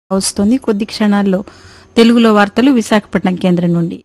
వస్తోంది కొద్ది క్షణాల్లో తెలుగులో వార్తలు విశాఖపట్నం కేంద్రం నుండి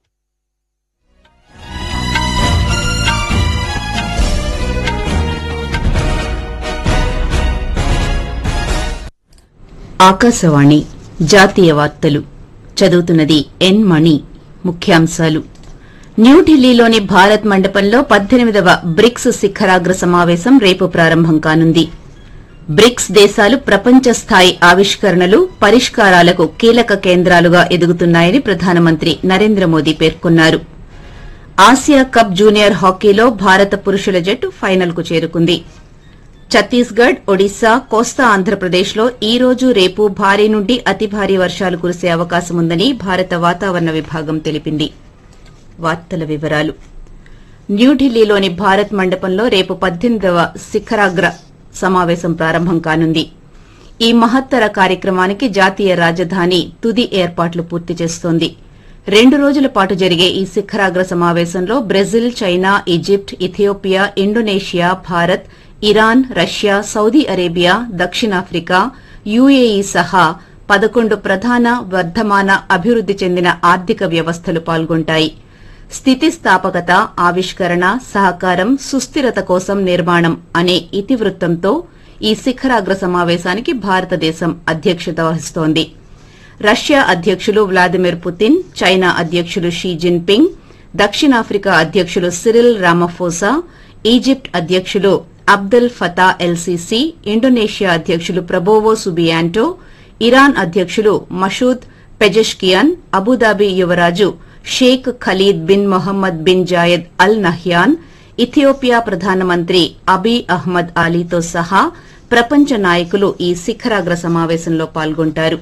ఆకాశవాణి జాతీయ వార్తలు చదువుతున్నది ఎన్ మణి ముఖ్యాంశాలు న్యూఢిల్లీలోని భారత్ మండపంలో పద్దెనిమిదవ బ్రిక్స్ శిఖరాగ్ర సమావేశం రేపు ప్రారంభం కానుంది బ్రిక్స్ దేశాలు ప్రపంచ స్థాయి ఆవిష్కరణలు పరిష్కారాలకు కీలక కేంద్రాలుగా ఎదుగుతున్నాయని ప్రధానమంత్రి నరేంద్ర మోదీ పేర్కొన్నారు ఆసియా కప్ జూనియర్ హాకీలో భారత పురుషుల జట్టు ఫైనల్కు చేరుకుంది ఛత్తీస్గఢ్ ఒడిశా కోస్తా ఆంధ్రప్రదేశ్లో ఈ రోజు రేపు భారీ నుండి అతి భారీ వర్షాలు కురిసే అవకాశముందని భారత వాతావరణ విభాగం తెలిపింది వార్తల వివరాలు న్యూఢిల్లీలోని భారత్ మండపంలో రేపు పద్దెనిమిదవ శిఖరాగ్ర సమావేశం ప్రారంభం కానుంది ఈ మహత్తర కార్యక్రమానికి జాతీయ రాజధాని తుది ఏర్పాట్లు పూర్తి చేస్తోంది రెండు రోజుల పాటు జరిగే ఈ శిఖరాగ్ర సమావేశంలో Brazil China Egypt Ethiopia Indonesia Bharat Iran Russia Saudi Arabia దక్షిణాఫ్రికా యుఏఈ సహా పదకొండు ప్రధాన వర్ధమాన అభివృద్ది చెందిన ఆర్థిక వ్యవస్థలు పాల్గొంటాయి స్థితిస్థాపకత ఆవిష్కరణ సహకారం సుస్థిరత కోసం నిర్మాణం అనే ఇతివృత్తంతో ఈ శిఖరాగ్ర సమావేశానికి భారతదేశం అధ్యక్షత వహిస్తోంది రష్యా అధ్యకులు వ్లాదిమిర్ పుతిన్ చైనా అధ్యకులు షీ జిన్పింగ్ దక్షిణాఫ్రికా అధ్యకులు సిరిల్ రామఫోసా ఈజిప్ట్ అధ్యకులు అబ్దెల్ ఫతా ఎల్సీసీ ఇండోనేషియా అధ్యకులు ప్రబోవో సుబియాంటో ఇరాన్ అధ్యకులు మషూద్ పెజెష్కియాన్ అబుదాబి యువరాజు Sheikh Khalid bin Mohamed bin Zayed Al Nahyan Ethiopia ప్రధానమంత్రి అబీ అహ్మద్ అలీతో సహా ప్రపంచ నాయకులు ఈ శిఖరాగ్ర సమావేశంలో పాల్గొంటారు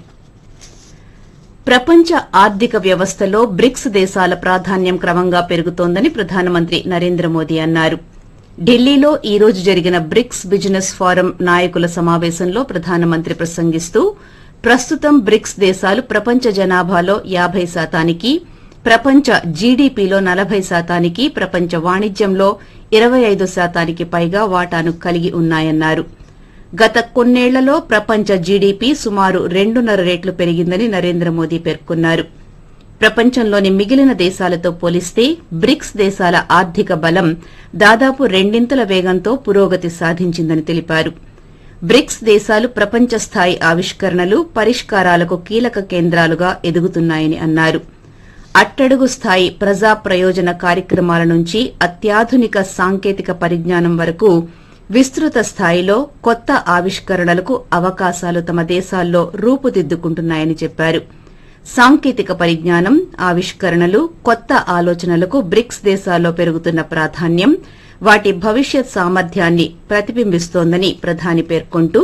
ప్రపంచ ఆర్థిక వ్యవస్థలో బ్రిక్స్ దేశాల ప్రాధాన్యం క్రమంగా పెరుగుతోందని ప్రధానమంత్రి నరేంద్ర మోదీ అన్నారు ఢిల్లీలో ఈ రోజు జరిగిన బ్రిక్స్ బిజినెస్ ఫోరం నాయకుల సమావేశంలో ప్రధానమంత్రి ప్రసంగిస్తూ ప్రస్తుతం బ్రిక్స్ దేశాలు ప్రపంచ జనాభాలో యాబై శాతానికి ప్రపంచ జీడీపీలో నలభై శాతానికి ప్రపంచ వాణిజ్యంలో ఇరవై ఐదు శాతానికి పైగా వాటాను కలిగి ఉన్నాయన్నారు గత కొన్నేళ్లలో ప్రపంచ జీడీపీ సుమారు రెండున్నర రెట్లు పెరిగిందని నరేంద్ర మోదీ పేర్కొన్నారు ప్రపంచంలోని మిగిలిన దేశాలతో పోలిస్తే బ్రిక్స్ దేశాల ఆర్థిక బలం దాదాపు రెండింతల వేగంతో పురోగతి సాధించిందని తెలిపారు బ్రిక్స్ దేశాలు ప్రపంచ స్థాయి ఆవిష్కరణలు పరిష్కారాలకు కీలక కేంద్రాలుగా ఎదుగుతున్నాయని అన్నారు అట్టడుగు స్థాయి ప్రజా ప్రయోజన కార్యక్రమాల నుంచి అత్యాధునిక సాంకేతిక పరిజ్ఞానం వరకు విస్తృత స్థాయిలో కొత్త ఆవిష్కరణలకు అవకాశాలు తమ దేశాల్లో రూపుదిద్దుకుంటున్నాయని చెప్పారు సాంకేతిక పరిజ్ఞానం ఆవిష్కరణలు కొత్త ఆలోచనలకు బ్రిక్స్ దేశాల్లో పెరుగుతున్న ప్రాధాన్యం వాటి భవిష్యత్ సామర్థ్యాన్ని ప్రతిబింబిస్తోందని ప్రధాని పేర్కొంటూ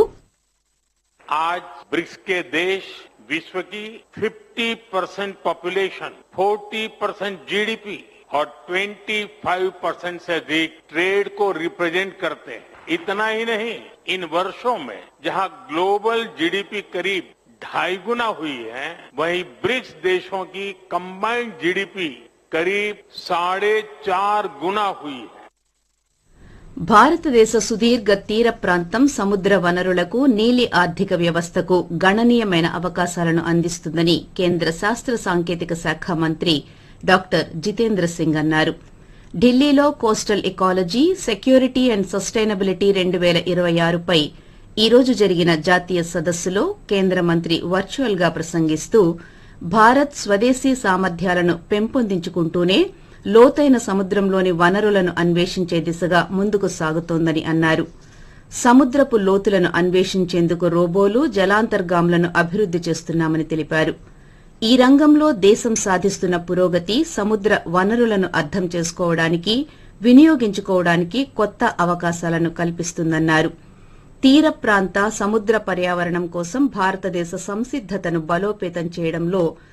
आज ब्रिक्स के देश विश्व की 50 परसेंट पॉपुलेशन 40 परसेंट जीडीपी और 25 परसेंट से अधिक ट्रेड को रिप्रेजेंट करते हैं इतना ही नहीं इन वर्षों में जहां ग्लोबल जीडीपी करीब ढाई गुना हुई है वहीं ब्रिक्स देशों की कंबाइंड जीडीपी करीब साढ़े चार गुना हुई है భారతదేశ సుదీర్ఘ తీర ప్రాంతం సముద్ర వనరులకు నీలి ఆర్థిక వ్యవస్థకు గణనీయమైన అవకాశాలను అందిస్తుందని కేంద్ర శాస్త్ర సాంకేతిక శాఖ మంత్రి డాక్టర్ జితేంద్ర సింగ్ అన్నారు ఢిల్లీలో coastal ecology security and sustainability రెండు పేల ఇరవై ఆరుపై ఈ రోజు జరిగిన జాతీయ సదస్సులో కేంద్ర మంత్రి వర్చువల్ గా ప్రసంగిస్తూ భారత్ స్వదేశీ సామర్థ్యాలను పెంపొందించుకుంటూనే లోతైన సముద్రంలోని వనరులను అన్వేషించే దిశగా ముందుకు సాగుతోందని అన్నారు సముద్రపు లోతులను అన్వేషించేందుకు రోబోలు జలాంతర్గాములను అభివృద్ది చేస్తున్నామని తెలిపారు ఈ రంగంలో దేశం సాధిస్తున్న పురోగతి సముద్ర వనరులను అర్థం చేసుకోవడానికి వినియోగించుకోవడానికి కొత్త అవకాశాలను కల్పిస్తుందన్నారు తీర ప్రాంత సముద్ర పర్యావరణం కోసం భారతదేశ సంసిద్దతను బలోపేతం చేయడంలో